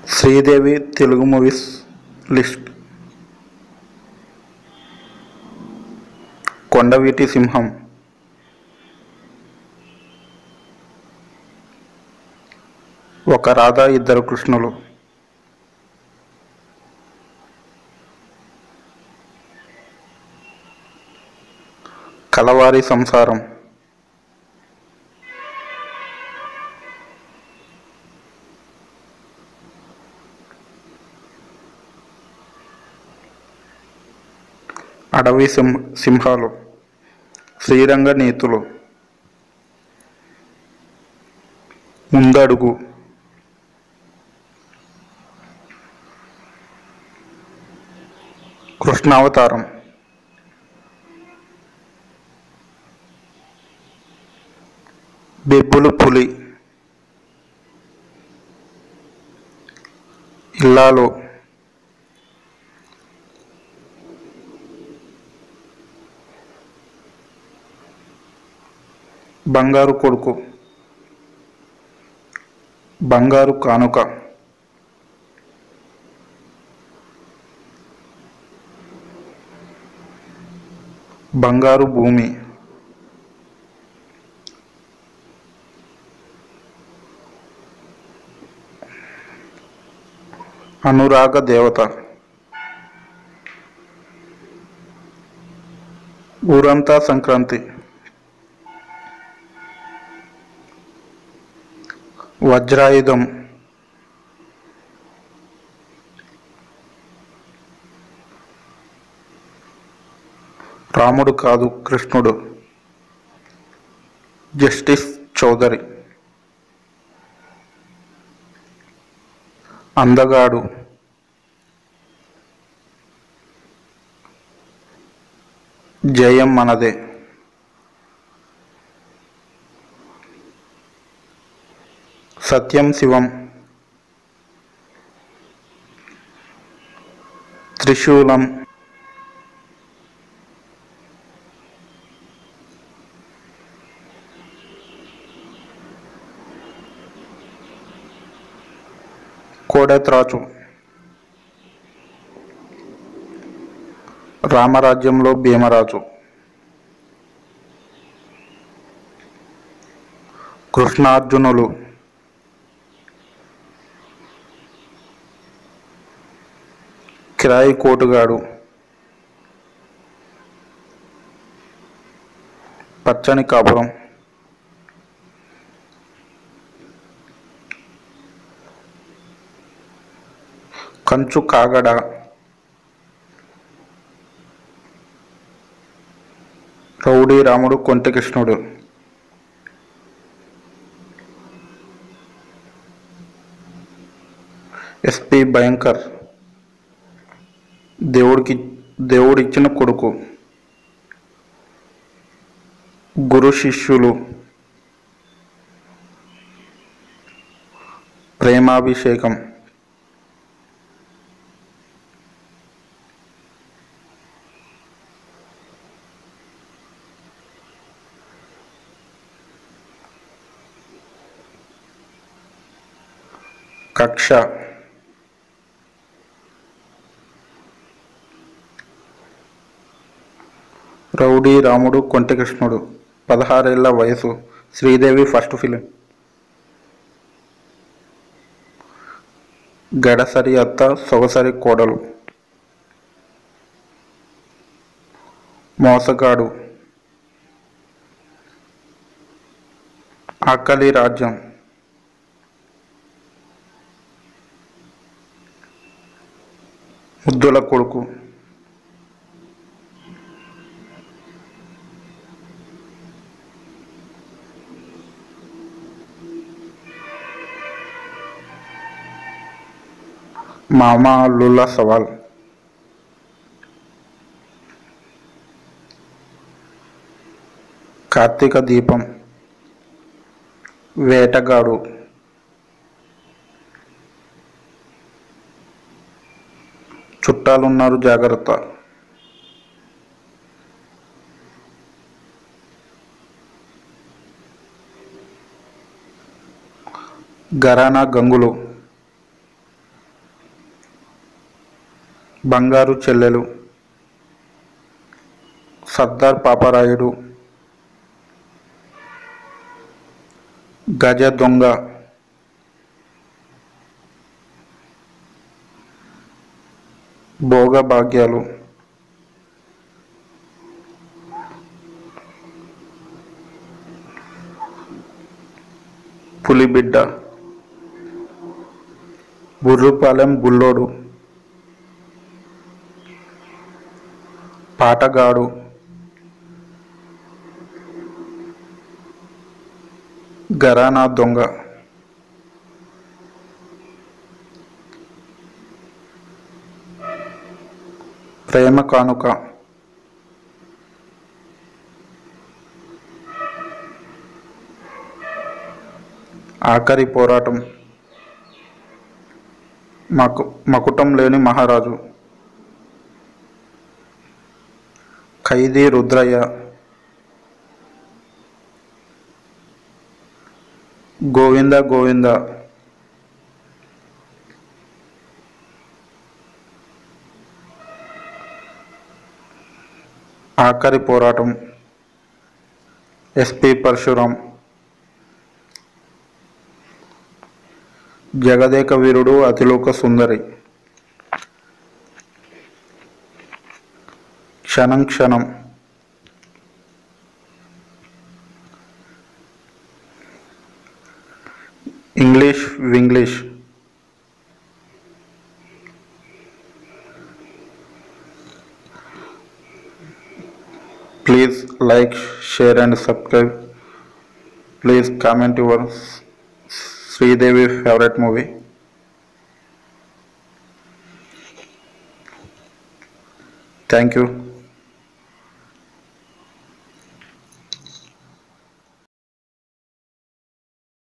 Sridevi Telugu movies list Kondaveeti Simham Oka Radha ఇద్దరు కృష్ణులు కలవారి సంసారం అడవి సింహ సింహాలు శ్రీరంగ నీతులు ముందడుగు కృష్ణావతారం బెబ్బులు పులి ఇల్లాలు బంగారు కొడుకు బంగారు కానుక బంగారు భూమి అనురాగ దేవత ఊరంతా సంక్రాంతి వజ్రాయుధం రాముడు కాదు కృష్ణుడు జస్టిస్ చౌదరి అందగాడు జయం మనదే సత్యం శివం త్రిశూలం కోడెత్రాచు రామరాజ్యంలో భీమరాజు కృష్ణార్జునులు కిరాయి కోటుగాడు పచ్చని కాపురం కంచు కాగడ రౌడీ రాముడు కొంటకృష్ణుడు ఎస్పి భయంకర్ దేవుడికి దేవుడిచ్చిన కొడుకు గురు శిష్యులు ప్రేమాభిషేకం కక్ష రౌడీ రాముడు కొంటకృష్ణుడు పదహారేళ్ల వయసు శ్రీదేవి ఫస్ట్ ఫిలిం గడసరి అత్త సొగసరి కోడలు మోసగాడు ఆకలి రాజ్యం ముద్దుల కొడుకు మామ అల్లుళ్ళ సవాల్ కార్తీక దీపం వేటగాడు చుట్టాలున్నారు జాగ్రత్త గరానా గంగులు బంగారు చెల్లెలు సర్దార్ పాపరాయుడు గజ దొంగ భోగ భాగ్యాలు పులిబిడ్డ బుర్రుపాలెం బుల్లోడు పాటగాడు గరానా దొంగ ప్రేమ కానుక ఆఖరి పోరాటం మకు మకుటం లేని మహారాజు ఖైదీ రుద్రయ్య గోవింద గోవింద ఆఖరి పోరాటం SP Parashuram Jagadeka Veerudu Athiloka Sundari Kshana Kshanam English Vinglish please like share and subscribe please comment your Sridevi favourite movie thank you